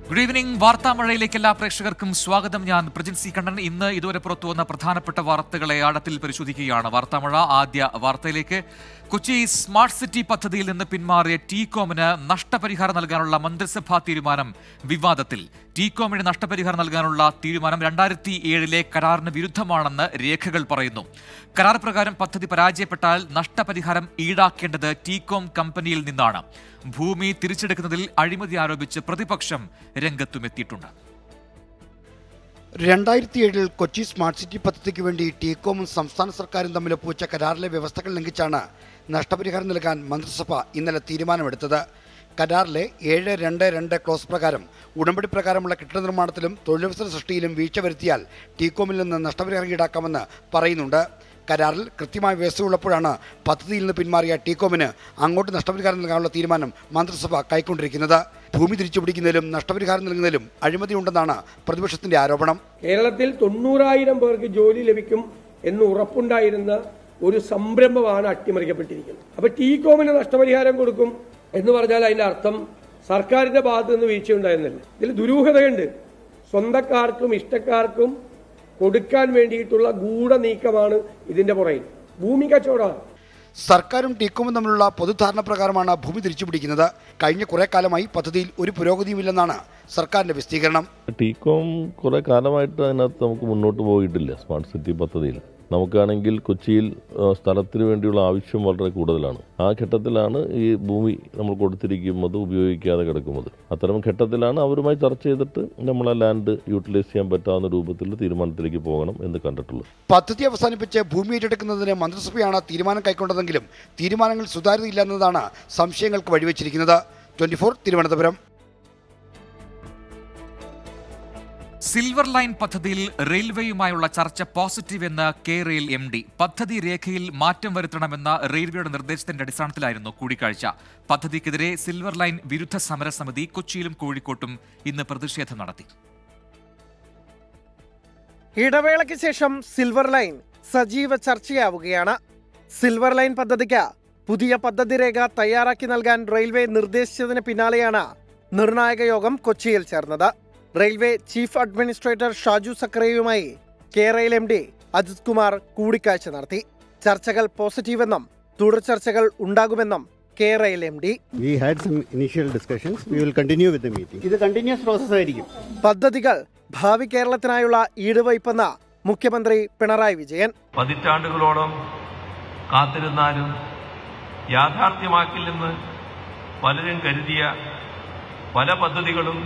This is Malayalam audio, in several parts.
ഗുഡ് ഈവനിംഗ് വാർത്താമഴയിലേക്ക് എല്ലാ പ്രേക്ഷകർക്കും സ്വാഗതം ഞാൻ പ്രജിൻ സി കണ്ണൻ ഇന്ന് ഇതുവരെ പുറത്തു വന്ന പ്രധാനപ്പെട്ട വാർത്തകളെ ആഴത്തിൽ പരിശോധിക്കുകയാണ് വാർത്താമഴ ആദ്യ വാർത്തയിലേക്ക് കൊച്ചി സ്മാർട്ട് സിറ്റി പദ്ധതിയിൽ നിന്ന് പിന്മാറിയ ടീകോമിന് നഷ്ടപരിഹാരം നൽകാനുള്ള മന്ത്രിസഭാ തീരുമാനം വിവാദത്തിൽ ടീകോമിന് നഷ്ടപരിഹാരം നൽകാനുള്ള തീരുമാനം രണ്ടായിരത്തി ഏഴിലെ കരാറിന് വിരുദ്ധമാണെന്ന് രേഖകൾ പറയുന്നു കരാർ പ്രകാരം പദ്ധതി പരാജയപ്പെട്ടാൽ നഷ്ടപരിഹാരം ഈടാക്കേണ്ടത് ടീകോം കമ്പനിയിൽ നിന്നാണ് ഭൂമി തിരിച്ചെടുക്കുന്നതിൽ അഴിമതി ആരോപിച്ച് പ്രതിപക്ഷം രംഗത്തുമെത്തിയിട്ടുണ്ട് രണ്ടായിരത്തി ഏഴിൽ കൊച്ചി സ്മാർട്ട് സിറ്റി പദ്ധതിക്ക് വേണ്ടി ടീകോമും സംസ്ഥാന സർക്കാരും തമ്മിൽ ഒപ്പുവെച്ച കരാറിലെ വ്യവസ്ഥകൾ ലംഘിച്ചാണ് നഷ്ടപരിഹാരം നൽകാൻ മന്ത്രിസഭ ഇന്നലെ തീരുമാനമെടുത്തത് കരാറിലെ ഏഴ് രണ്ട് രണ്ട് ക്ലോസ് പ്രകാരം ഉടമ്പടി പ്രകാരമുള്ള കെട്ടിട നിർമ്മാണത്തിലും തൊഴിലവസര സൃഷ്ടിയിലും വീഴ്ച വരുത്തിയാൽ ടീകോമിൽ നിന്ന് നഷ്ടപരിഹാരം ഈടാക്കാമെന്ന് പറയുന്നുണ്ട് കരാറിൽ കൃത്യമായ വ്യവസ്ഥയുള്ളപ്പോഴാണ് പദ്ധതിയിൽ നിന്ന് പിന്മാറിയ ടീകോമിന് അങ്ങോട്ട് നഷ്ടപരിഹാരം നൽകാനുള്ള തീരുമാനം മന്ത്രിസഭ കൈക്കൊണ്ടിരിക്കുന്നത് ഭൂമി തിരിച്ചുപിടിക്കുന്നതിലും നഷ്ടപരിഹാരം നൽകുന്നതിലും അഴിമതിയുണ്ടെന്നാണ് പ്രതിപക്ഷത്തിന്റെ ആരോപണം കേരളത്തിൽ തൊണ്ണൂറായിരം പേർക്ക് ജോലി ലഭിക്കും എന്ന് ഉറപ്പുണ്ടായിരുന്ന ഒരു സംരംഭമാണ് അട്ടിമറിക്കപ്പെട്ടിരിക്കുന്നത് അപ്പൊ ടീകോമിന് നഷ്ടപരിഹാരം കൊടുക്കും എന്ന് പറഞ്ഞാൽ അതിന്റെ അർത്ഥം സർക്കാരിന്റെ ഭാഗത്ത് നിന്ന് വീഴ്ചയുണ്ടായിരുന്നില്ല ഇതിൽ ദുരൂഹതയുണ്ട് സ്വന്തക്കാർക്കും ഇഷ്ടക്കാർക്കും കൊടുക്കാൻ വേണ്ടിയിട്ടുള്ള ഗൂഢനീക്കമാണ് ഇതിന്റെ പുറകിൽ ഭൂമി കച്ചവടമാണ് സർക്കാരും ടീക്കോമും തമ്മിലുള്ള പൊതുധാരണ പ്രകാരമാണ് ഭൂമി തിരിച്ചുപിടിക്കുന്നത് കഴിഞ്ഞ കുറെ കാലമായി പദ്ധതിയിൽ ഒരു പുരോഗതിയുമില്ലെന്നാണ് സർക്കാരിന്റെ വിശദീകരണം ടീകോം കുറെ കാലമായിട്ട് അതിനകത്ത് നമുക്ക് മുന്നോട്ട് പോയിട്ടില്ല സ്മാർട്ട് സിറ്റി പദ്ധതിയിൽ നമുക്കാണെങ്കിൽ കൊച്ചിയിൽ ആ, സ്ഥലത്തിന് വേണ്ടിയുള്ള ആവശ്യം വളരെ കൂടുതലാണ് ആ ഘട്ടത്തിലാണ് ഈ ഭൂമി നമ്മൾ കൊടുത്തിരിക്കുന്നത് ഉപയോഗിക്കാതെ കിടക്കുന്നത് അത്തരം ഘട്ടത്തിലാണ് അവരുമായി ചർച്ച ചെയ്തിട്ട് നമ്മൾ ആ ലാൻഡ് യൂട്ടിലൈസ് ചെയ്യാൻ പറ്റാവുന്ന രൂപത്തിൽ തീരുമാനത്തിലേക്ക് പോകണം എന്ന് കണ്ടിട്ടുള്ളത് പദ്ധതി അവസാനിപ്പിച്ച് ഭൂമി ഏറ്റെടുക്കുന്നതിന് മന്ത്രിസഭയാണ് തീരുമാനം കൈക്കൊണ്ടതെങ്കിലും തീരുമാനങ്ങൾ സുതാര്യതയില്ലെന്നതാണ് സംശയങ്ങൾക്ക് വഴിവെച്ചിരിക്കുന്നത് twenty four Thiruvananthapuram silver line പദ്ധതിയിൽ റെയിൽവേയുമായുള്ള ചർച്ച പോസിറ്റീവ് എന്ന് കെ റെയിൽ എം ഡി പദ്ധതി രേഖയിൽ മാറ്റം വരുത്തണമെന്ന റെയിൽവേയുടെ നിർദ്ദേശത്തിന്റെ അടിസ്ഥാനത്തിലായിരുന്നു കൂടിക്കാഴ്ച പദ്ധതിക്കെതിരെ സിൽവർ ലൈൻ വിരുദ്ധ സമരസമിതി കൊച്ചിയിലും കോഴിക്കോട്ടും ഇന്ന് പ്രതിഷേധം നടത്തി ഇടവേളയ്ക്ക് ശേഷം സിൽവർ ലൈൻ സജീവ ചർച്ചയാവുകയാണ് സിൽവർ ലൈൻ പദ്ധതിക്ക് പുതിയ പദ്ധതി രേഖ തയ്യാറാക്കി നൽകാൻ റെയിൽവേ നിർദ്ദേശിച്ചതിന് പിന്നാലെയാണ് നിർണായക യോഗം കൊച്ചിയിൽ ചേർന്നത് റെയിൽവേ ചീഫ് അഡ്മിനിസ്ട്രേറ്റർ ഷാജു സക്രയുമായി K rail M D Ajith Kumar കൂടിക്കാഴ്ച നടത്തി ചർച്ചകൾ പോസിറ്റീവെന്നും തുടർ ചർച്ചകൾ ഉണ്ടാകുമെന്നും K rail M D We had some initial discussions. We will continue with the meeting. ഇത് കണ്ടിന്യൂസ് പ്രോസസ് ആയിരിക്കും പദ്ധതികൾ ഭാവി കേരളത്തിനായുള്ള ഈടുവയ്പെന്ന് മുഖ്യമന്ത്രി പിണറായി വിജയൻ പതിറ്റാണ്ടുകളോളം കാത്തിരുന്നാലും യാഥാർത്ഥ്യമാക്കില്ലെന്ന് പലരും കരുതിയ പല പദ്ധതികളും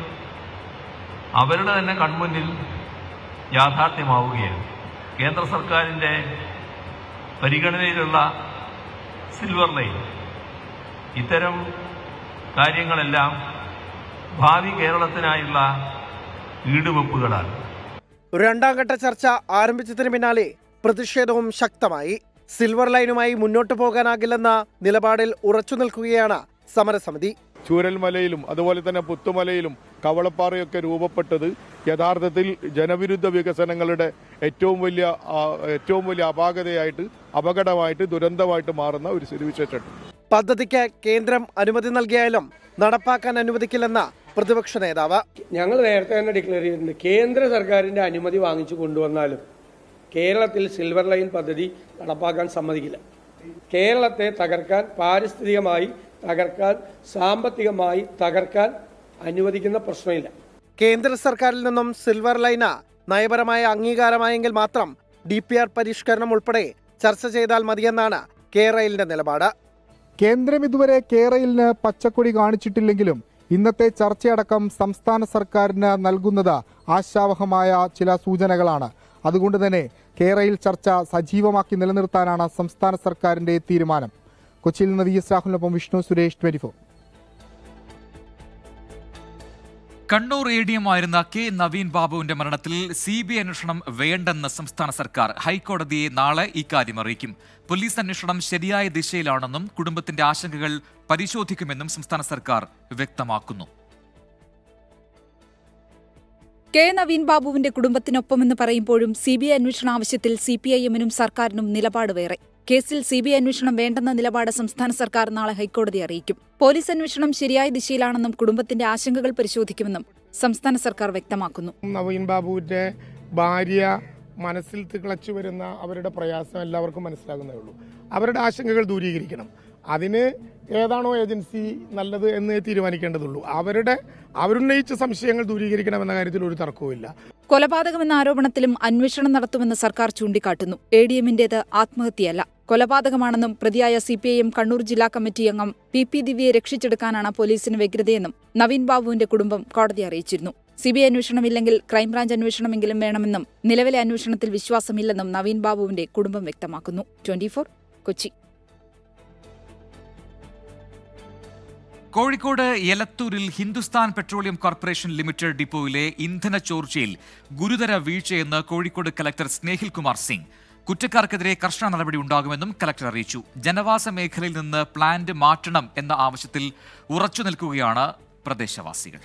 അവരുടെ തന്നെ കൺമുന്നിൽ യാഥാർത്ഥ്യമാവുകയാണ് കേന്ദ്ര സർക്കാരിൻ്റെ പരിഗണനയിലുള്ള സിൽവർ ലൈൻ ഇത്തരം കാര്യങ്ങളെല്ലാം ഭാവി കേരളത്തിനായുള്ള ഈടുവെപ്പുകളാണ് രണ്ടാം ഘട്ട ചർച്ച ആരംഭിച്ചതിന് പിന്നാലെ പ്രതിഷേധവും ശക്തമായി സിൽവർ ലൈനുമായി മുന്നോട്ടു പോകാനാകില്ലെന്ന നിലപാടിൽ ഉറച്ചു നിൽക്കുകയാണ് സമരസമിതി ചൂരൽമലയിലും അതുപോലെ തന്നെ പുത്തുമലയിലും കവളപ്പാറയൊക്കെ രൂപപ്പെട്ടത് യഥാർത്ഥത്തിൽ ജനവിരുദ്ധ വികസനങ്ങളുടെ ഏറ്റവും വലിയ ആ, ഏറ്റവും വലിയ അപാകതയായിട്ട് അപകടമായിട്ട് ദുരന്തമായിട്ട് മാറുന്ന ഒരു സ്ഥിതിവിശേഷമുണ്ട് പദ്ധതിക്ക് കേന്ദ്രം അനുമതി നൽകിയാലും നടപ്പാക്കാൻ അനുവദിക്കില്ലെന്ന പ്രതിപക്ഷ നേതാവ് ഞങ്ങൾ നേരത്തെ തന്നെ ഡിക്ലെയർ ചെയ്തിട്ടുണ്ട് കേന്ദ്ര സർക്കാരിന്റെ അനുമതി വാങ്ങിച്ചു കൊണ്ടുവന്നാലും കേരളത്തിൽ സിൽവർ ലൈൻ പദ്ധതി നടപ്പാക്കാൻ സമ്മതിക്കില്ല കേരളത്തെ തകർക്കാൻ പാരിസ്ഥിതികമായി തകർക്കാൻ സാമ്പത്തികമായി തകർക്കാൻ അനുവദിക്കുന്ന പ്രശ്നമില്ല കേന്ദ്ര സർക്കാരിൽ നിന്നും സിൽവർ ലൈന് നയപരമായ അംഗീകാരമായെങ്കിൽ മാത്രം ഡി പി ആർ പരിഷ്കരണം ഉൾപ്പെടെ ചർച്ച ചെയ്താൽ മതിയെന്നാണ് കെ റെയിലിന്റെ നിലപാട് കേന്ദ്രം ഇതുവരെ കേരളിന് പച്ചക്കൊടി കാണിച്ചിട്ടില്ലെങ്കിലും ഇന്നത്തെ ചർച്ചയടക്കം സംസ്ഥാന സർക്കാരിന് നൽകുന്നത് ആശാവഹമായ ചില സൂചനകളാണ് അതുകൊണ്ട് തന്നെ കേരയിൽ ചർച്ച സജീവമാക്കി നിലനിർത്താനാണ് സംസ്ഥാന സർക്കാരിന്റെ തീരുമാനം കൊച്ചിയിൽ നിന്ന് വി എസ് രാഹുലിനൊപ്പം Vishnu Suresh twenty four Kannur A D M ആയിരുന്ന കെ നവീൻ ബാബുവിന്റെ മരണത്തിൽ സി ബി ഐ അന്വേഷണം വേണ്ടെന്ന് സംസ്ഥാന സർക്കാർ ഹൈക്കോടതിയെ നാളെ ഇക്കാര്യം അറിയിക്കും പോലീസ് അന്വേഷണം ശരിയായ ദിശയിലാണെന്നും കുടുംബത്തിന്റെ ആശങ്കകൾ പരിശോധിക്കുമെന്നും സംസ്ഥാന സർക്കാർ വ്യക്തമാക്കുന്നു കെ നവീൻ ബാബുവിന്റെ കുടുംബത്തിനൊപ്പമെന്ന് പറയുമ്പോഴും സി ബി ഐ അന്വേഷണ ആവശ്യത്തിൽ സി പി ഐ എമ്മിനും സർക്കാരിനും നിലപാട് വേറെ കേസിൽ സി ബി ഐ അന്വേഷണം വേണ്ടെന്ന നിലപാട് സംസ്ഥാന സർക്കാർ നാളെ ഹൈക്കോടതി അറിയിക്കും പോലീസ് അന്വേഷണം ശരിയായ ദിശയിലാണെന്നും കുടുംബത്തിന്റെ ആശങ്കകൾ പരിശോധിക്കുമെന്നും സംസ്ഥാന സർക്കാർ വ്യക്തമാക്കുന്നു നവീൻ ബാബുവിന്റെ ഭാര്യ മനസ്സിൽ തിളച്ചു വരുന്ന അവരുടെ പ്രയാസം എല്ലാവർക്കും മനസ്സിലാകുന്നേ ഉള്ളൂ അവരുടെ ആശങ്കകൾ ദൂരീകരിക്കണം അതിന് ഏതാണോ ഏജൻസി നല്ലത് എന്ന് തീരുമാനിക്കേണ്ടതുള്ളൂ അവരുടെ അവരുന്നയിച്ച സംശയങ്ങൾ ദൂരീകരിക്കണമെന്ന കാര്യത്തിൽ ഒരു തർക്കവുമില്ല കൊലപാതകമെന്ന ആരോപണത്തിലും അന്വേഷണം നടത്തുമെന്ന് സർക്കാർ ചൂണ്ടിക്കാട്ടുന്നു എ ഡി എമ്മിന്റേത് ആത്മഹത്യയല്ല കൊലപാതകമാണെന്നും പ്രതിയായ സിപിഐഎം കണ്ണൂർ ജില്ലാ കമ്മിറ്റി അംഗം പി പി ദിവ്യയെ രക്ഷിച്ചെടുക്കാനാണ് പോലീസിന് വ്യഗ്രതയെന്നും നവീൻ ബാബുവിന്റെ കുടുംബം കോടതി അറിയിച്ചിരുന്നു സിബിഐ അന്വേഷണമില്ലെങ്കിൽ ക്രൈംബ്രാഞ്ച് അന്വേഷണമെങ്കിലും വേണമെന്നും നിലവിലെ അന്വേഷണത്തിൽ വിശ്വാസമില്ലെന്നും നവീൻ ബാബുവിന്റെ കുടുംബം വ്യക്തമാക്കുന്നു ട്വന്റി കൊച്ചി കോഴിക്കോട് എലത്തൂരിൽ ഹിന്ദുസ്ഥാൻ പെട്രോളിയം കോർപ്പറേഷൻ ലിമിറ്റഡ് ഡിപ്പോയിലെ ഇന്ധന ചോർച്ചയിൽ ഗുരുതര വീഴ്ചയെന്ന് കോഴിക്കോട് കലക്ടർ സ്നേഹിൽ കുമാർ സിംഗ് കുറ്റക്കാർക്കെതിരെ കർശന നടപടി ഉണ്ടാകുമെന്നും കലക്ടർ അറിയിച്ചു ജനവാസ മേഖലയിൽ നിന്ന് പ്ലാന്റ് മാറ്റണം എന്ന ആവശ്യത്തിൽ ഉറച്ചു നിൽക്കുകയാണ് പ്രദേശവാസികൾ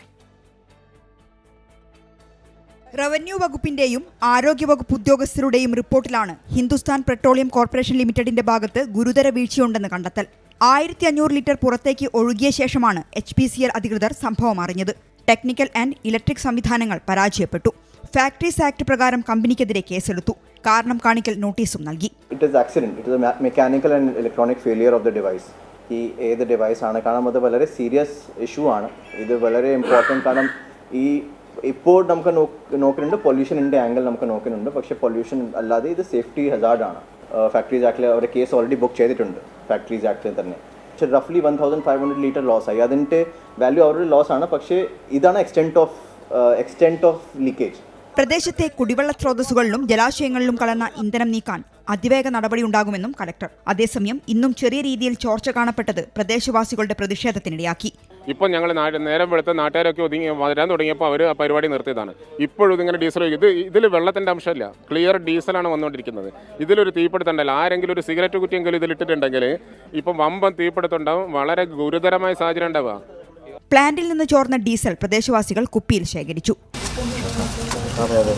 റവന്യൂ വകുപ്പിന്റെയും ആരോഗ്യവകുപ്പ് ഉദ്യോഗസ്ഥരുടെയും റിപ്പോർട്ടിലാണ് ഹിന്ദുസ്ഥാൻ പെട്രോളിയം കോർപ്പറേഷൻ ലിമിറ്റഡിന്റെ ഭാഗത്ത് ഗുരുതര വീഴ്ചയുണ്ടെന്ന് കണ്ടെത്തൽ ആയിരത്തി അഞ്ഞൂറ് ലിറ്റർ പുറത്തേക്ക് ഒഴുകിയ ശേഷമാണ് എച്ച് പി സി എൽ അധികൃതർ സംഭവം അറിഞ്ഞത് ടെക്നിക്കൽ ആൻഡ് ഇലക്ട്രിക് സംവിധാനങ്ങൾ പരാജയപ്പെട്ടു ഫാക്ടറീസ് ആക്ട് പ്രകാരം കമ്പനിക്കെതിരെ കേസെടുത്തു കാരണം കാണിക്കൽ നോട്ടീസും നൽകി it is accident it is mechanical and electronic failure of the device ഈ ഏത് ഡിവൈസ് ആണ് കാരണം അത് വളരെ സീരിയസ് ഇഷ്യൂ ആണ് ഇത് വളരെ ഇമ്പോർട്ടൻറ്റ് കാരണം ഈ ഇപ്പോൾ നമുക്ക് നോക്കുന്നുണ്ട് പൊല്യൂഷനിൻ്റെ ആംഗിൾ നമുക്ക് നോക്കുന്നുണ്ട് പക്ഷേ പൊല്യൂഷൻ അല്ലാതെ ഇത് സേഫ്റ്റി ഹസാർഡാണ് ഫാക്ടറീസ് ആക്ടിൽ അവരുടെ കേസ് ഓൾറെഡി ബുക്ക് ചെയ്തിട്ടുണ്ട് ഫാക്ടറീസ് ആക്ടിൽ തന്നെ പക്ഷേ റഫ്ലി one thousand five hundred litre loss ആയി അതിൻ്റെ വാല്യൂ അവരുടെ ലോസ് ആണ് പക്ഷേ ഇതാണ് extent of extent of leakage പ്രദേശത്തെ കുടിവെള്ള സ്രോതസ്സുകളിലും ജലാശയങ്ങളിലും കലർന്ന ഇന്ധനം നീക്കാൻ അതിവേഗ നടപടിയുണ്ടാകുമെന്നും കലക്ടർ അതേസമയം ഇന്നും ചെറിയ രീതിയിൽ ചോർച്ച കാണപ്പെട്ടത് പ്രദേശവാസികളുടെ പ്രതിഷേധത്തിനിടയാക്കി ഇപ്പോൾ ഞങ്ങൾ നേരം വെളുത്ത നാട്ടുകാരൊക്കെ ഒതുങ്ങി വരാൻ തുടങ്ങിയപ്പോൾ അവർ ആ പരിപാടി നിർത്തിയതാണ് ഇപ്പോഴും ഇതിങ്ങനെ ഡീസൽ ഇത് ഇതിൽ വെള്ളത്തിൻ്റെ അംശമില്ല ക്ലിയർ ഡീസലാണ് വന്നുകൊണ്ടിരിക്കുന്നത് ഇതിലൊരു തീപിടുത്തണ്ടല്ലോ ആരെങ്കിലും ഒരു സിഗരറ്റ് കുറ്റിയെങ്കിലും ഇതിലിട്ടിട്ടുണ്ടെങ്കിൽ ഇപ്പം വമ്പൻ തീപിടുത്തുണ്ടാവും വളരെ ഗുരുതരമായ സാഹചര്യം ഉണ്ടാവുക പ്ലാന്റിൽ നിന്ന് ചോർന്ന ഡീസൽ പ്രദേശവാസികൾ കുപ്പിയിൽ ശേഖരിച്ചു അതെ അതെ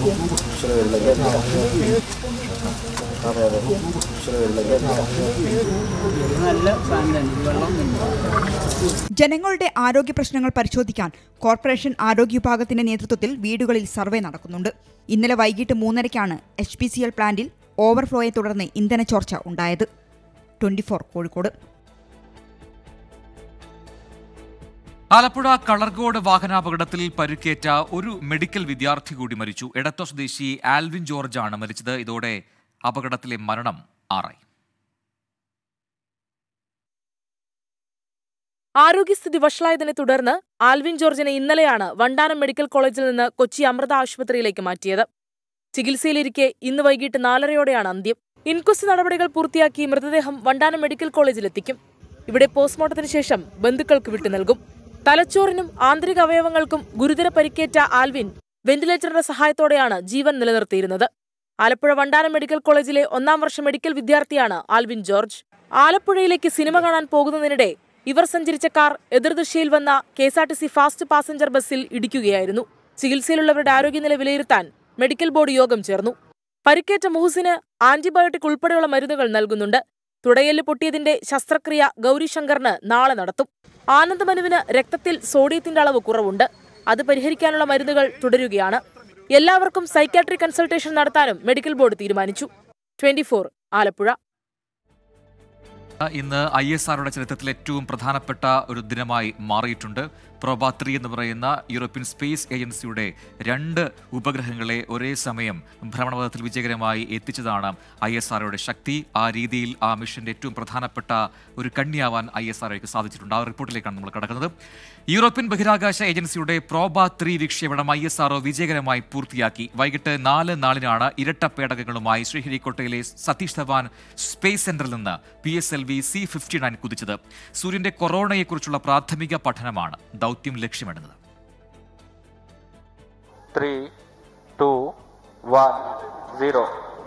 അതെ അതെ ജനങ്ങളുടെ ആരോഗ്യ പ്രശ്നങ്ങൾ പരിശോധിക്കാൻ കോർപ്പറേഷൻ ആരോഗ്യ വിഭാഗത്തിന്റെ നേതൃത്വത്തിൽ വീടുകളിൽ സർവേ നടക്കുന്നുണ്ട് ഇന്നലെ വൈകിട്ട് മൂന്നരയ്ക്കാണ് എച്ച് പി സി എൽ പ്ലാന്റിൽ ഓവർഫ്ലോയെ തുടർന്ന് ഇന്ധന ചോർച്ച ഉണ്ടായത് ട്വന്റി ഫോർ കോഴിക്കോട് ആലപ്പുഴ കളർകോട് വാഹനാപകടത്തിൽ പരിക്കേറ്റ ഒരു മെഡിക്കൽ വിദ്യാർത്ഥി കൂടി മരിച്ചു എടത്വ സ്വദേശി ആൽവിൻ ജോർജ് ആണ് മരിച്ചത് ഇതോടെ അപകടത്തിലെ മരണം ആറായി ആരോഗ്യസ്ഥിതി വഷളായതിനെ തുടർന്ന് ആൽവിൻ ജോർജിനെ ഇന്നലെയാണ് വണ്ടാനം മെഡിക്കൽ കോളേജിൽ നിന്ന് കൊച്ചി അമൃത ആശുപത്രിയിലേക്ക് മാറ്റിയത് ചികിത്സയിലിരിക്കെ ഇന്ന് വൈകിട്ട് നാലരയോടെയാണ് അന്ത്യം ഇൻക്വസ്റ്റ് നടപടികൾ പൂർത്തിയാക്കി മൃതദേഹം വണ്ടാനം മെഡിക്കൽ കോളേജിലെത്തിക്കും ഇവിടെ പോസ്റ്റ്മോർട്ടത്തിന് ശേഷം ബന്ധുക്കൾക്ക് വിട്ടു നൽകും തലച്ചോറിനും ആന്തരിക അവയവങ്ങൾക്കും ഗുരുതര പരിക്കേറ്റ ആൽവിൻ വെന്റിലേറ്ററിന്റെ സഹായത്തോടെയാണ് ജീവൻ നിലനിർത്തിയിരുന്നത് ആലപ്പുഴ വണ്ടാനം മെഡിക്കൽ കോളേജിലെ ഒന്നാം വർഷ മെഡിക്കൽ വിദ്യാർത്ഥിയാണ് ആൽവിൻ ജോർജ് ആലപ്പുഴയിലേക്ക് സിനിമ കാണാൻ പോകുന്നതിനിടെ ഇവർ സഞ്ചരിച്ച കാർ എതിർദിശയിൽ വന്ന K S R T C fast passenger ബസ്സിൽ ഇടിക്കുകയായിരുന്നു ചികിത്സയിലുള്ളവരുടെ ആരോഗ്യനില വിലയിരുത്താൻ മെഡിക്കൽ ബോർഡ് യോഗം ചേർന്നു പരിക്കേറ്റ മുഹസിന് ആന്റിബയോട്ടിക് ഉൾപ്പെടെയുള്ള മരുന്നുകൾ നൽകുന്നുണ്ട് തുടയെല്ല് പൊട്ടിയതിന്റെ ശസ്ത്രക്രിയ ഗൗരിശങ്കറിന് നാളെ നടത്തും ആനന്ദമനുവിന് രക്തത്തിൽ സോഡിയത്തിന്റെ അളവ് കുറവുണ്ട് അത് പരിഹരിക്കാനുള്ള മരുന്നുകൾ തുടരുകയാണ് എല്ലാവർക്കും സൈക്കാട്രിക് കൺസൾട്ടേഷൻ നടത്താനും മെഡിക്കൽ ബോർഡ് തീരുമാനിച്ചു ട്വന്റി ആലപ്പുഴ ഇന്ന് ഐ എസ് ആറുടെ ചരിത്രത്തിൽ ഏറ്റവും പ്രധാനപ്പെട്ട ഒരു ദിനമായി മാറിയിട്ടുണ്ട് പ്രോബ ത്രീ എന്ന് പറയുന്ന യൂറോപ്യൻ സ്പേസ് ഏജൻസിയുടെ രണ്ട് ഉപഗ്രഹങ്ങളെ ഒരേ സമയം ഭ്രമണപഥത്തിൽ വിജയകരമായി എത്തിച്ചതാണ് ഐ എസ് ആർഒയുടെ ശക്തി ആ രീതിയിൽ ആ മിഷന്റെ ഏറ്റവും പ്രധാനപ്പെട്ട ഒരു കണ്ണിയാവാൻ ഐ എസ് ആർഒയ്ക്ക് സാധിച്ചിട്ടുണ്ട് ആ റിപ്പോർട്ടിലേക്കാണ് നമ്മൾ കടക്കുന്നത് യൂറോപ്യൻ ബഹിരാകാശ ഏജൻസിയുടെ പ്രോബ ത്രീ വിക്ഷേപണം ഐ എസ് ആർഒ വിജയകരമായി പൂർത്തിയാക്കി വൈകിട്ട് നാല് നാളിനാണ് ഇരട്ട പേടകങ്ങളുമായി ശ്രീഹരിക്കോട്ടയിലെ സതീഷ് ധവാൻ സ്പേസ് സെന്ററിൽ നിന്ന് P S L V C fifty nine കുതിച്ചത് സൂര്യന്റെ കൊറോണയെക്കുറിച്ചുള്ള പ്രാഥമിക പഠനമാണ് ദൗത്യം ലക്ഷ്യമിടുന്നത് three two one zero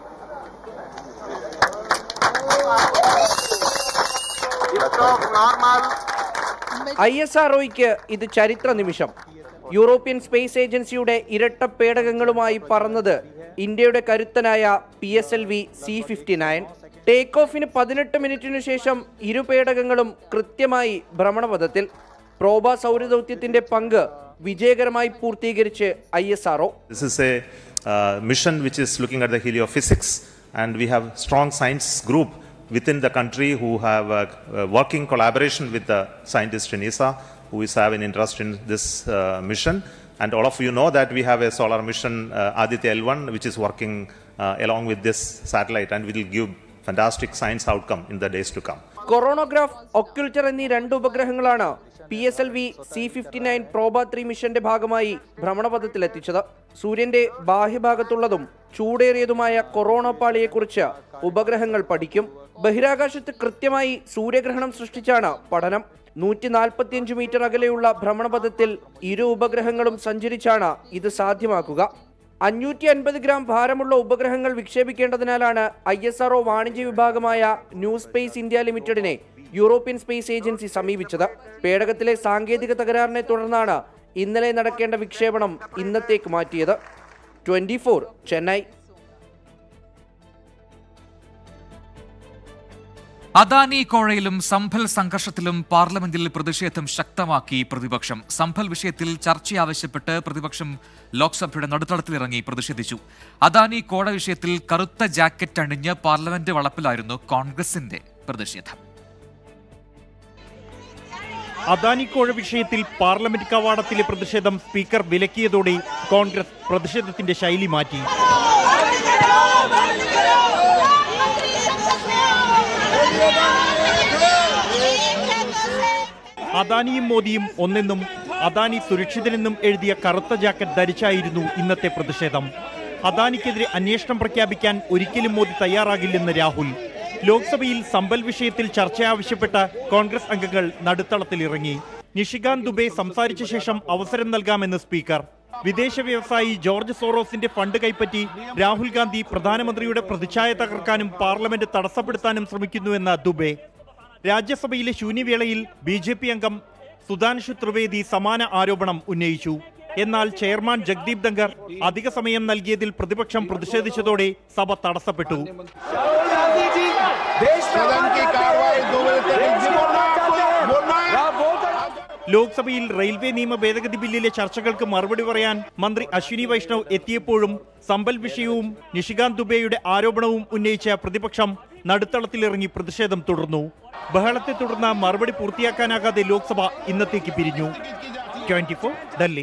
I S R ഇത് ചരിത്ര നിമിഷം യൂറോപ്യൻ സ്പേസ് ഏജൻസിയുടെ ഇരട്ട പേടകങ്ങളുമായി പറന്നത് ഇന്ത്യയുടെ കരുത്തനായ P S L V C fifty nine take ഓഫിന് പതിനെട്ട് മിനിറ്റിനു ശേഷം ഇരു പേടകങ്ങളും കൃത്യമായി ഭ്രമണപഥത്തിൽ പ്രോബ സൗരദൗത്യത്തിന്റെ പങ്ക് വിജയകരമായി പൂർത്തീകരിച്ച് I S R This is a uh, mission which is looking at the heliophysics, and we have strong science group within the country who have uh, uh, working collaboration with the scientists in ESA, who is having interest in this uh, mission. And all of you know that we have a solar mission, uh, Aditya L1, which is working uh, along with this satellite, and will give fantastic science outcome in the days to come. Coronagraph occulter എന്നീ രണ്ട് ഉപഗ്രഹങ്ങളാണ് P S L V C fifty nine Proba three മിഷന്റെ ഭാഗമായി ഭ്രമണപഥത്തിലെത്തിച്ചത് സൂര്യന്റെ ബാഹ്യഭാഗത്തുള്ളതും ചൂടേറിയതുമായ കൊറോണ പാളിയെക്കുറിച്ച് ഉപഗ്രഹങ്ങൾ പഠിക്കും ബഹിരാകാശത്ത് കൃത്യമായി സൂര്യഗ്രഹണം സൃഷ്ടിച്ചാണ് പഠനം നൂറ്റി നാൽപ്പത്തിയഞ്ച് മീറ്റർ അകലെയുള്ള ഭ്രമണപഥത്തിൽ ഇരു ഉപഗ്രഹങ്ങളും സഞ്ചരിച്ചാണ് ഇത് സാധ്യമാക്കുക അഞ്ഞൂറ്റി അൻപത് ഗ്രാം ഭാരമുള്ള ഉപഗ്രഹങ്ങൾ വിക്ഷേപിക്കേണ്ടതിനാലാണ് ഐ എസ് ആർഒ വാണിജ്യ വിഭാഗമായ ന്യൂ സ്പേസ് ഇന്ത്യ ലിമിറ്റഡിനെ യൂറോപ്യൻ സ്പേസ് ഏജൻസി സമീപിച്ചത് പേടകത്തിലെ സാങ്കേതിക തകരാറിനെ തുടർന്നാണ് ഇന്നലെ നടക്കേണ്ട വിക്ഷേപണം ഇന്നത്തേക്ക് മാറ്റിയത് ട്വന്റി ചെന്നൈ അദാനി കോഴയിലും സംഭൽ സംഘർഷത്തിലും പാർലമെന്റിൽ പ്രതിഷേധം ശക്തമാക്കി പ്രതിപക്ഷം സംഭൽ വിഷയത്തിൽ ചർച്ച ആവശ്യപ്പെട്ട് പ്രതിപക്ഷം ലോക്സഭയുടെ നടുത്തളത്തിലിറങ്ങി പ്രതിഷേധിച്ചു അദാനി കോഴ വിഷയത്തിൽ കറുത്ത ജാക്കറ്റ് അണിഞ്ഞ് പാർലമെന്റ് വളപ്പിലായിരുന്നു കോൺഗ്രസിന്റെ പ്രതിഷേധം അദാനിക്കോഴ വിഷയത്തിൽ പാർലമെന്റ് കവാടത്തിലെ പ്രതിഷേധം സ്പീക്കർ വിലക്കിയതോടെ കോൺഗ്രസ് പ്രതിഷേധത്തിന്റെ ശൈലി മാറ്റി അദാനിയും മോദിയും ഒന്നെന്നും അദാനി സുരക്ഷിതനെന്നും എഴുതിയ കറുത്ത ജാക്കറ്റ് ധരിച്ചായിരുന്നു ഇന്നത്തെ പ്രതിഷേധം അദാനിക്കെതിരെ അന്വേഷണം പ്രഖ്യാപിക്കാൻ ഒരിക്കലും മോദി തയ്യാറാകില്ലെന്ന് രാഹുൽ ലോക്സഭയിൽ സമ്പൽ വിഷയത്തിൽ ചർച്ച ആവശ്യപ്പെട്ട കോൺഗ്രസ് അംഗങ്ങൾ നടുത്തളത്തിലിറങ്ങി നിഷികാന്ത് ദുബെ സംസാരിച്ച ശേഷം അവസരം നൽകാമെന്ന് സ്പീക്കർ വിദേശ വ്യവസായി ജോർജ് സോറോസിന്റെ ഫണ്ട് കൈപ്പറ്റി രാഹുൽ ഗാന്ധി പ്രധാനമന്ത്രിയുടെ പ്രതിച്ഛായ തകർക്കാനും പാർലമെന്റ് തടസ്സപ്പെടുത്താനും ശ്രമിക്കുന്നുവെന്ന് ദുബെ രാജ്യസഭയിലെ ശൂന്യവേളയിൽ ബി ജെ പി അംഗം സുധാൻഷു ത്രിവേദി സമാന ആരോപണം ഉന്നയിച്ചു എന്നാൽ ചെയർമാൻ ജഗ്ദീപ് ധങ്കർ അധിക സമയം നൽകിയതിൽ പ്രതിപക്ഷം പ്രതിഷേധിച്ചതോടെ സഭ തടസ്സപ്പെട്ടു ലോക്സഭയിൽ റെയിൽവേ നിയമ ഭേദഗതി ബില്ലിലെ ചർച്ചകൾക്ക് മറുപടി പറയാൻ മന്ത്രി അശ്വിനി വൈഷ്ണവ് എത്തിയപ്പോഴും സമ്പൽ വിഷയവും നിഷികാന്ത് ദുബെയുടെ ആരോപണവും ഉന്നയിച്ച പ്രതിപക്ഷം നടുത്തളത്തിലിറങ്ങി പ്രതിഷേധം തുടർന്നു ബഹളത്തെ തുടർന്ന് മറുപടി പൂർത്തിയാക്കാനാകാതെ ലോക്സഭ ഇന്നത്തേക്ക് പിരിഞ്ഞു twenty Delhi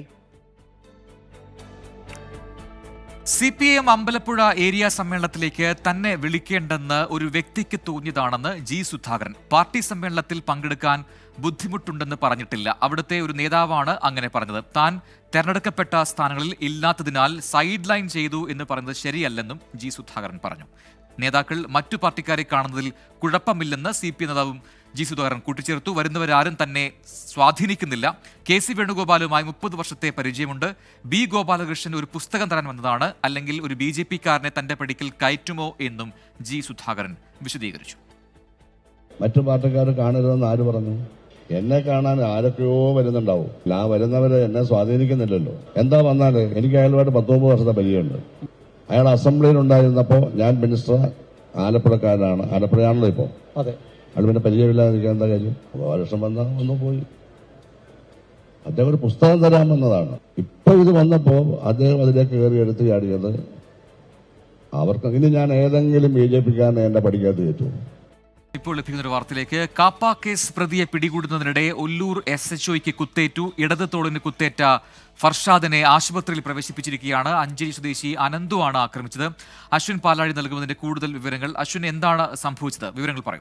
C P M Ambalappuzha area സമ്മേളനത്തിലേക്ക് തന്നെ വിളിക്കേണ്ടെന്ന് ഒരു വ്യക്തിക്ക് തോന്നിയതാണെന്ന് ജി സുധാകരൻ പാർട്ടി സമ്മേളനത്തിൽ പങ്കെടുക്കാൻ ബുദ്ധിമുട്ടുണ്ടെന്ന് പറഞ്ഞിട്ടില്ല അവിടുത്തെ ഒരു നേതാവാണ് അങ്ങനെ പറഞ്ഞത് താൻ തെരഞ്ഞെടുക്കപ്പെട്ട സ്ഥാനങ്ങളിൽ ഇല്ലാത്തതിനാൽ സൈഡ് ലൈൻ ചെയ്തു എന്ന് പറയുന്നത് ശരിയല്ലെന്നും ജി സുധാകരൻ പറഞ്ഞു നേതാക്കൾ മറ്റു പാർട്ടിക്കാരെ കാണുന്നതിൽ കുഴപ്പമില്ലെന്ന് സി പി നേതാവും ജി സുധാകരൻ കൂട്ടിച്ചേർത്തു വരുന്നവരാരും തന്നെ സ്വാധീനിക്കുന്നില്ല കെ സി വേണുഗോപാലുമായി മുപ്പത് വർഷത്തെ പരിചയമുണ്ട് ബി ഗോപാലകൃഷ്ണൻ ഒരു പുസ്തകം തരാൻ വന്നതാണ് അല്ലെങ്കിൽ ഒരു ബി ജെ പിക്കാരനെ തന്റെ പടിക്കൽ കയറ്റുമോ എന്നും ജി സുധാകരൻ വിശദീകരിച്ചു മറ്റു പാർട്ടിക്കാർ കാണരുതെന്ന് ആര് പറഞ്ഞു എന്നെ കാണാൻ ആരൊക്കെയോ വരുന്നുണ്ടാവും ആ വരുന്നവര് എന്നെ സ്വാധീനിക്കുന്നില്ലല്ലോ എന്താ വന്നാല് എനിക്ക് അയാളുമായിട്ട് പത്തൊമ്പത് വർഷത്തെ പരിചയമുണ്ട് അയാൾ അസംബ്ലിയിൽ ഉണ്ടായിരുന്നപ്പോൾ ഞാൻ മിനിസ്റ്റർ ആലപ്പുഴക്കാരനാണ് ആലപ്പുഴയാണല്ലോ ഇപ്പോൾ അതെ അയാൾ പിന്നെ പരിചയമില്ലാതിരിക്കാൻ എന്താ കാര്യം ഗോപാലകൃഷ്ണൻ വന്ന വന്നു പോയി അദ്ദേഹം ഒരു പുസ്തകം തരാമെന്നതാണ് ഇപ്പൊ ഇത് വന്നപ്പോ അദ്ദേഹം അതിലേക്ക് കയറി എടുത്ത് ചാടിയത് അവർക്ക് ഇനി ഞാൻ ഏതെങ്കിലും ബി ജെ പിക്കാരനെ എന്നെ പഠിക്കാത്ത കയറ്റുമോ ഇപ്പോൾ ലഭിക്കുന്ന ഒരു വാർത്തയിലേക്ക് കാപ്പ കേസ് പ്രതിയെ പിടികൂടുന്നതിനിടെ ഒല്ലൂർ എസ് എച്ച് ഒയ്ക്ക് കുത്തേറ്റു ഇടത് തോളിന് കുത്തേറ്റ ഫർഷാദിനെ ആശുപത്രിയിൽ പ്രവേശിപ്പിച്ചിരിക്കുകയാണ് അഞ്ചേരി സ്വദേശി അനന്തു ആണ് ആക്രമിച്ചത് അശ്വിൻ പാലാഴി നൽകുന്നതിന്റെ കൂടുതൽ വിവരങ്ങൾ അശ്വിൻ എന്താണ് സംഭവിച്ചത് വിവരങ്ങൾ പറയൂ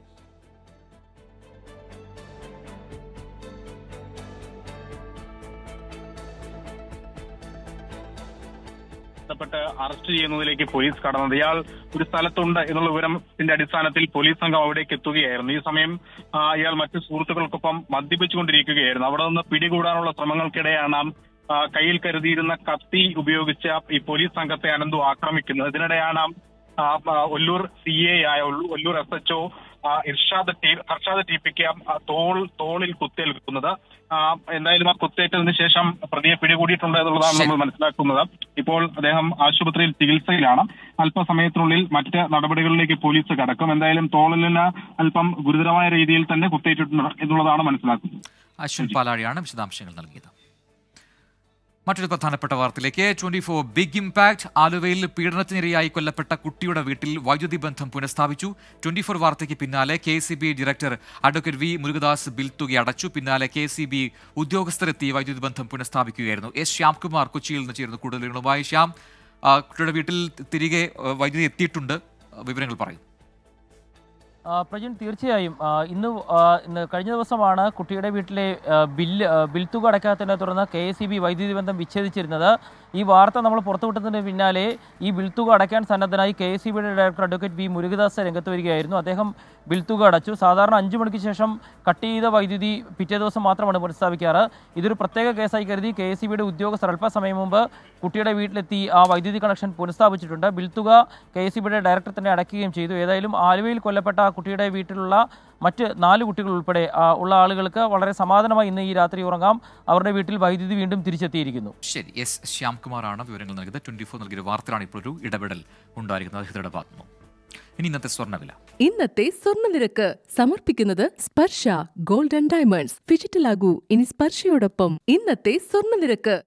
ബന്ധപ്പെട്ട് അറസ്റ്റ് ചെയ്യുന്നതിലേക്ക് പോലീസ് കടന്നത് ഇയാൾ ഒരു സ്ഥലത്തുണ്ട് എന്നുള്ള വിവരത്തിന്റെ അടിസ്ഥാനത്തിൽ പോലീസ് സംഘം അവിടേക്ക് എത്തുകയായിരുന്നു ഈ സമയം ആ, ഇയാൾ മറ്റു സുഹൃത്തുക്കൾക്കൊപ്പം മദ്യപിച്ചുകൊണ്ടിരിക്കുകയായിരുന്നു അവിടെ നിന്ന് പിടികൂടാനുള്ള ശ്രമങ്ങൾക്കിടെയാണ് ആ, കയ്യിൽ കരുതിയിരുന്ന കത്തി ഉപയോഗിച്ച് ഈ പോലീസ് സംഘത്തെ അനന്തു ആക്രമിക്കുന്നത് ഇതിനിടെയാണ് ആ, ആ, ഒല്ലൂർ സി എ ആയ ഒല്ലൂ- Ollur S H O Irshad T Harshad T പിക്ക് ആ തോൾ തോളിൽ കുത്തേൽക്കുന്നത് ആ, എന്തായാലും ആ കുത്തേറ്റതിന് ശേഷം പ്രതിയെ പിടികൂടിയിട്ടുണ്ട് എന്നുള്ളതാണ് നമ്മൾ മനസ്സിലാക്കുന്നത് ഇപ്പോൾ അദ്ദേഹം ആശുപത്രിയിൽ ചികിത്സയിലാണ് അല്പസമയത്തിനുള്ളിൽ മറ്റ് നടപടികളിലേക്ക് പോലീസ് കടക്കും എന്തായാലും തോളിന് അല്പം ഗുരുതരമായ രീതിയിൽ തന്നെ കുത്തേറ്റിട്ടുണ്ട് എന്നുള്ളതാണ് മനസ്സിലാക്കുന്നത് അശ്വിൻ പാലാഴിയാണ് വിശദാംശങ്ങൾ നൽകിയത് മറ്റൊരു പ്രധാനപ്പെട്ട വാർത്തയിലേക്ക് ട്വന്റി ഫോർ ബിഗ് ഇംപാക്ട് ആലുവയിൽ പീഡനത്തിനിരയായി കൊല്ലപ്പെട്ട കുട്ടിയുടെ വീട്ടിൽ വൈദ്യുതി ബന്ധം പുനഃസ്ഥാപിച്ചു ട്വന്റി ഫോർ വാർത്തയ്ക്ക് പിന്നാലെ K C B director advocate V Murugadas bill തുക അടച്ചു പിന്നാലെ കെ സി ബി ഉദ്യോഗസ്ഥരെത്തി വൈദ്യുതി ബന്ധം പുനഃസ്ഥാപിക്കുകയായിരുന്നു എസ് ശ്യാംകുമാർ കൊച്ചിയിൽ നിന്ന് ചേർന്ന് കൂടുതൽ വിവരങ്ങളുമായി ശ്യാം ആ, കുട്ടിയുടെ വീട്ടിൽ തിരികെ ആ, വൈദ്യുതി എത്തിയിട്ടുണ്ട് വിവരങ്ങൾ പറയും ആ, പ്രജിൻ തീർച്ചയായും ആ, ഇന്ന് ആ, ഇന്ന് കഴിഞ്ഞ ദിവസമാണ് കുട്ടിയുടെ വീട്ടിലെ ആ, ബില്ല് ആ, ബിൽ തുക അടയ്ക്കാത്തതിനെ തുടർന്ന് കെ എസ് ഇ ബി വൈദ്യുതി ബന്ധം വിച്ഛേദിച്ചിരുന്നത് ഈ വാർത്ത നമ്മൾ പുറത്തുവിട്ടതിന് പിന്നാലെ ഈ ബിൽ തുക അടയ്ക്കാൻ സന്നദ്ധനായി കെ എസ് ഇ ബിയുടെ ഡയറക്ടർ അഡ്വക്കേറ്റ് വി മുരുകദാസ് രംഗത്ത് വരികയായിരുന്നു അദ്ദേഹം ബിൽ തുക അടച്ചു സാധാരണ അഞ്ചു മണിക്ക് ശേഷം കട്ട് ചെയ്ത വൈദ്യുതി പിറ്റേ ദിവസം മാത്രമാണ് പുനഃസ്ഥാപിക്കാറ് ഇതൊരു പ്രത്യേക കേസായി കരുതി കെ എസ് ഇ ബിയുടെ ഉദ്യോഗസ്ഥർ അല്പസമയം മുമ്പ് കുട്ടിയുടെ വീട്ടിലെത്തി ആ വൈദ്യുതി കണക്ഷൻ പുനഃസ്ഥാപിച്ചിട്ടുണ്ട് ബിൽ തുക കെ എസ് ഇ ബിയുടെ ഡയറക്ടർ തന്നെ അടയ്ക്കുകയും ചെയ്തു ഏതായാലും ആലുവയിൽ കൊല്ലപ്പെട്ട ആ കുട്ടിയുടെ വീട്ടിലുള്ള മറ്റ് നാല് കുട്ടികൾ ഉൾപ്പെടെ ആ, ഉള്ള ആളുകൾക്ക് വളരെ സമാധാനമായി ഇന്ന് ഈ രാത്രി ഉറങ്ങാം അവരുടെ വീട്ടിൽ വൈദ്യുതി വീണ്ടും തിരിച്ചെത്തിയിരിക്കുന്നു ശരി എസ് ശ്യാംകുമാറാണ് വിവരങ്ങൾ നൽകിയത് ട്വന്റി ഫോർ നൽകിയ വാർത്തയാണ് ഇപ്പോൾ ഒരു ഇടപെടൽ ഉണ്ടായിരിക്കുന്നത് അദ്ദേഹത്തിന്റെ ഭാഗത്തുനിന്ന് ഇനി ഇന്നത്തെ സ്വർണ്ണവില ഇന്നത്തെ സ്വർണ്ണനിരക്ക് സമർപ്പിക്കുന്നത് സ്പർശ ഗോൾഡ് ആൻഡ് ഡയമണ്ട്സ് ഫിജിറ്റലാകൂ ഇനി സ്പർശയോടൊപ്പം ഇന്നത്തെ സ്വർണ്ണനിരക്ക്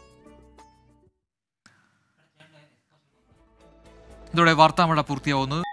ഇതോടെ വാർത്താമഴ പൂർത്തിയാവുന്നു